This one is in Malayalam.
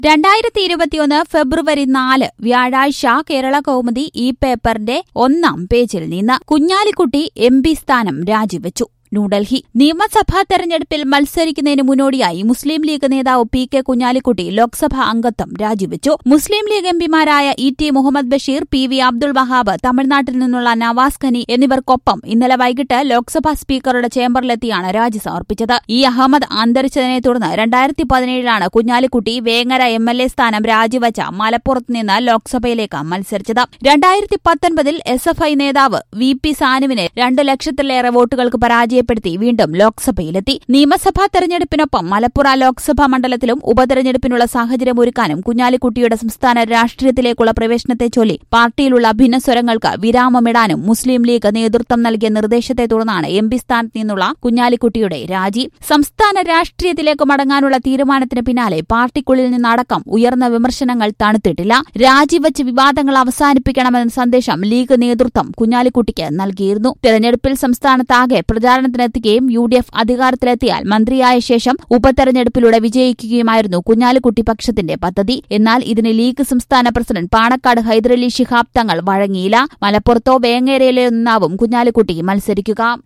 രണ്ടായിരത്തി ഇരുപത്തിയൊന്ന് ഫെബ്രുവരി നാല് വ്യാഴാഴ്ച കേരള കൗമുദി ഈ പേപ്പറിന്റെ ഒന്നാം പേജിൽ നിന്ന് കുഞ്ഞാലിക്കുട്ടി എം പി സ്ഥാനം രാജിവെച്ചു ന്യൂഡൽഹി നിയമസഭാ തെരഞ്ഞെടുപ്പിൽ മത്സരിക്കുന്നതിന് മുന്നോടിയായി മുസ്ലിം ലീഗ് നേതാവ് പി കെ കുഞ്ഞാലിക്കുട്ടി ലോക്സഭാ അംഗത്വം രാജിവെച്ചു മുസ്ലിം ലീഗ് എംപിമാരായ E T Muhammad Basheer P V Abdul Wahab തമിഴ്നാട്ടിൽ നിന്നുള്ള നവാസ് ഖനി എന്നിവർക്കൊപ്പം ഇന്നലെ വൈകിട്ട് ലോക്സഭാ സ്പീക്കറുടെ ചേംബറിലെത്തിയാണ് രാജി സമർപ്പിച്ചത് ഇ അഹമ്മദ് അന്തരിച്ചതിനെ തുടർന്ന് രണ്ടായിരത്തി പതിനേഴിലാണ് Kunhalikutty Vengara M L A സ്ഥാനം രാജിവച്ച മലപ്പുറത്ത് നിന്ന് ലോക്സഭയിലേക്ക് മത്സരിച്ചത് രണ്ടായിരത്തി പത്തൊൻപതിൽ എസ് എഫ് ഐ നേതാവ് വി പി സാനുവിനെ രണ്ട് ലക്ഷത്തിലേറെ വോട്ടുകൾക്ക് പരാജയം പരാജയപ്പെടുത്തി വീണ്ടും ലോക്സഭയിലെത്തി നിയമസഭാ തെരഞ്ഞെടുപ്പിനൊപ്പം മലപ്പുറ ലോക്സഭാ മണ്ഡലത്തിലും ഉപതെരഞ്ഞെടുപ്പിനുള്ള സാഹചര്യം ഒരുക്കാനും കുഞ്ഞാലിക്കുട്ടിയുടെ സംസ്ഥാന രാഷ്ട്രീയത്തിലേക്കുള്ള പ്രവേശനത്തെ ചൊല്ലി പാർട്ടിയിലുള്ള ഭിന്നസ്വരങ്ങൾക്ക് വിരാമമിടാനും മുസ്ലിം ലീഗ് നേതൃത്വം നൽകിയ നിർദ്ദേശത്തെ തുടർന്നാണ് എം പി സ്ഥാനത്ത് നിന്നുള്ള കുഞ്ഞാലിക്കുട്ടിയുടെ രാജി സംസ്ഥാന രാഷ്ട്രീയത്തിലേക്ക് മടങ്ങാനുള്ള തീരുമാനത്തിന് പിന്നാലെ പാർട്ടിക്കുള്ളിൽ നിന്നടക്കം ഉയർന്ന വിമർശനങ്ങൾ തണുത്തിട്ടില്ല രാജിവെച്ച് വിവാദങ്ങൾ അവസാനിപ്പിക്കണമെന്ന സന്ദേശം ലീഗ് നേതൃത്വം കുഞ്ഞാലിക്കുട്ടിക്ക് നൽകിയിരുന്നു തെരഞ്ഞെടുപ്പിൽ സംസ്ഥാനത്താകെ പ്രചാരണ പ്രചാരണത്തിനെത്തുകയും യു ഡി എഫ് അധികാരത്തിലെത്തിയാൽ മന്ത്രിയായ ശേഷം ഉപതെരഞ്ഞെടുപ്പിലൂടെ വിജയിക്കുകയുമായിരുന്നു കുഞ്ഞാലിക്കുട്ടി പക്ഷത്തിന്റെ പദ്ധതി എന്നാൽ ഇതിന് ലീഗ് സംസ്ഥാന പ്രസിഡന്റ് പാണക്കാട് ഹൈദരലി ശിഹാബ് തങ്ങൾ വഴങ്ങിയില്ല മലപ്പുറത്തോ വേങ്ങേരയിലോ നിന്നാവും കുഞ്ഞാലിക്കുട്ടി മത്സരിക്കുക